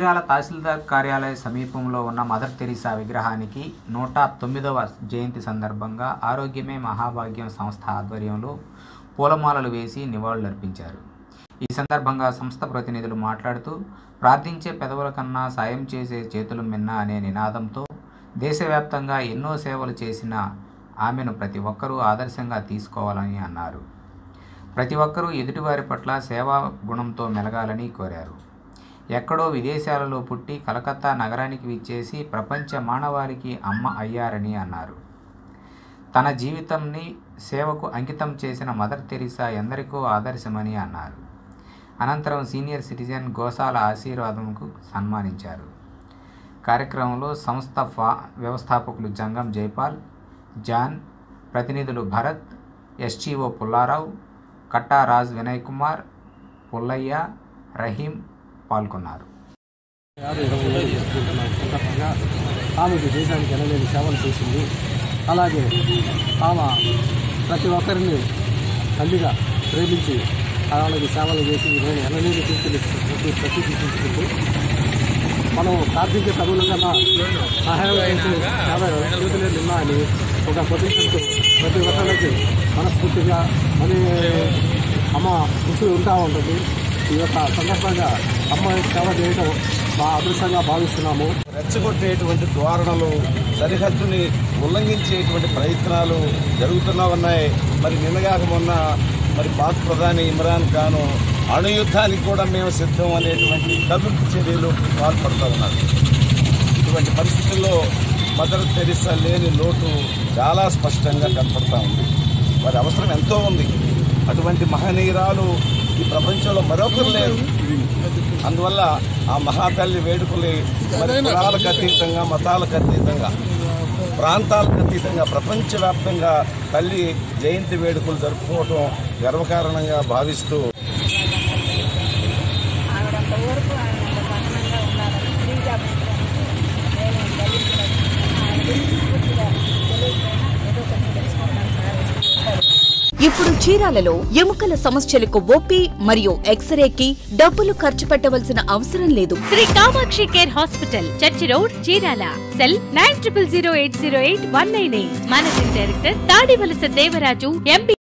చీరాల తహసీల్దార్ కార్యాలయ సమీపంలో ఉన్న మదర్ తెరీసా విగ్రహానికి నూట తొమ్మిదవ జయంతి సందర్భంగా ఆరోగ్యమే మహాభాగ్యం సంస్థ ఆధ్వర్యంలో పూలమాలలు వేసి నివాళులర్పించారు ఈ సందర్భంగా సంస్థ ప్రతినిధులు మాట్లాడుతూ ప్రార్థించే పెదవుల కన్నా సాయం చేసే చేతులు మిన్న అనే నినాదంతో దేశవ్యాప్తంగా ఎన్నో సేవలు చేసిన ఆమెను ప్రతి ఒక్కరూ ఆదర్శంగా తీసుకోవాలని అన్నారు ప్రతి ఒక్కరూ ఎదుటివారి పట్ల సేవా గుణంతో మెలగాలని కోరారు ఎక్కడో విదేశాలలో పుట్టి కలకత్తా నగరానికి విచ్చేసి ప్రపంచ మానవాళికి అమ్మ అయ్యారని అన్నారు తన జీవితంని సేవకు అంకితం చేసిన మదర్ తెరీసా ఎందరికో ఆదర్శమని అన్నారు అనంతరం సీనియర్ సిటిజన్ గోసాల ఆశీర్వాదంకు సన్మానించారు కార్యక్రమంలో సంస్థ ఫా వ్యవస్థాపకులు జంగం జైపాల్ జాన్ ప్రతినిధులు భరత్ ఎస్టీఓ పుల్లారావు కట్టా రాజ్ వినయ్ కుమార్ పుల్లయ్య రహీం పాల్గొన్నారు యాభై ఇరవై ఏళ్ళు జరుపుకుంటున్నాం సందర్భంగా ఆమెకు దేశానికి ఎనలేని సేవలు చేసింది అలాగే ఆమె ప్రతి ఒక్కరిని తల్లిగా ప్రేమించి వాళ్ళకి సేవలు చేసి నేను ఎనలేని కీర్తిని ప్రతిష్ఠించుకుంటూ మనం ప్రార్థించే తగుల కన్నా సహాయం చేసే సేవ చేతులే నిన్నా అని ఒక పొజిషన్తో ప్రతి ఒక్కరికి మనస్ఫూర్తిగా మరి అమ్మ కృషి ఉంటా ఉంటుంది ఈ యొక్క సందర్భంగా అమ్మ సేవ చేయడం మా అదృష్టంగా భావిస్తున్నాము రెచ్చగొట్టేటువంటి ధోరణలు సరిహద్దుని ఉల్లంఘించేటువంటి ప్రయత్నాలు జరుగుతున్నా ఉన్నాయి మరి నిన్నగాక మొన్న మరి పాక్ ప్రధాని ఇమ్రాన్ ఖాన్ అణుయుద్ధానికి కూడా మేము సిద్ధం అనేటువంటి కదుపు చర్యలు పాల్పడుతూ ఉన్నారు ఇటువంటి పరిస్థితుల్లో మదర్ తెరిసా లేని లోటు చాలా స్పష్టంగా కనపడతా ఉంది వారి అవసరం ఎంతో ఉంది అటువంటి మహనీయురాలు ఈ ప్రపంచంలో మరొకరు లేరు అందువల్ల ఆ మహాతల్లి వేడుకలు మరి కులాలకు అతీతంగా మతాలకు అతీతంగా ప్రాంతాలకు అతీతంగా ప్రపంచవ్యాప్తంగా తల్లి జయంతి వేడుకలు జరుపుకోవటం గర్వకారణంగా భావిస్తూ ఆవిడంత వరకు ఆవిడంత పట్టణంగా ఉండాలని ఫ్రీగా నేను దళితులకు ఆయన గురించి పూర్తిగా తెలియకపోయినా ఏదో కొంచెం తెలుసుకుంటాను సార్ ఇప్పుడు చీరాలలో ఎముకల సమస్యలకు ఓపీ మరియు ఎక్స్రేకి డబ్బులు ఖర్చు పెట్టవలసిన అవసరం లేదు Sri Kamakshi care hospital church road Chirala cell nine triple zero eight zero eight one nine eight managing director Tadivalasa Devaraju MP